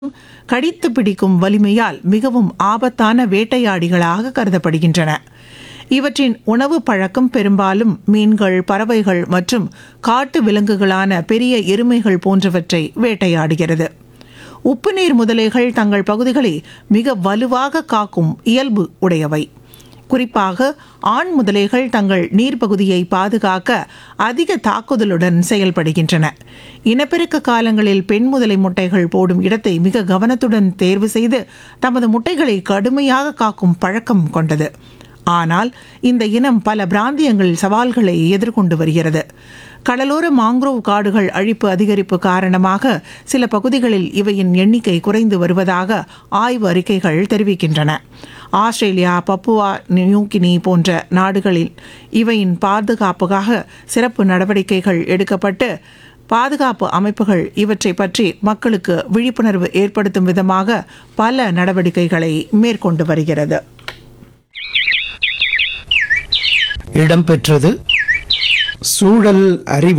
கடித்து பிடிக்கும் வலிமையால் மிகவும் ஆபத்தான வேட்டையாடிகளாக கருதப்படுகின்றன இவற்றின் உணவு பழக்கம் பெரும்பாலும் மீன்கள் பறவைகள் மற்றும் காட்டு விலங்குகளான பெரிய எருமைகள் போன்றவற்றை வேட்டையாடுகிறது உப்புநீர் முதலைகள் தங்கள் பகுதிகளை மிக வலுவாக காக்கும் இயல்பு உடையவை குறிப்பாக ஆண் முதலைகள் தங்கள் நீர்ப்பகுதியை பாதுகாக்க அதிக தாக்குதலுடன் செயல்படுகின்றன இனப்பெருக்க காலங்களில் பெண் முதலை முட்டைகள் போடும் இடத்தை மிக கவனத்துடன் தேர்வு செய்து தமது முட்டைகளை கடுமையாக காக்கும் பழக்கம் கொண்டது ஆனால் இந்த இனம் பல பிராந்தியங்களில் சவால்களை எதிர்கொண்டு வருகிறது கடலோர மாங்க்ரோவ் காடுகள் அழிப்பு அதிகரிப்பு காரணமாக சில பகுதிகளில் இவையின் எண்ணிக்கை குறைந்து வருவதாக ஆய்வு அறிக்கைகள் தெரிவிக்கின்றன ஆஸ்திரேலியா பப்புவா நியூகினி போன்ற நாடுகளில் இவையின் பாதுகாப்புக்காக சிறப்பு நடவடிக்கைகள் எடுக்கப்பட்டு பாதுகாப்பு அமைப்புகள் இவற்றை பற்றி மக்களுக்கு விழிப்புணர்வு ஏற்படுத்தும் விதமாக பல நடவடிக்கைகளை மேற்கொண்டு வருகிறது இடம்பெற்றது சூழல் அறிவு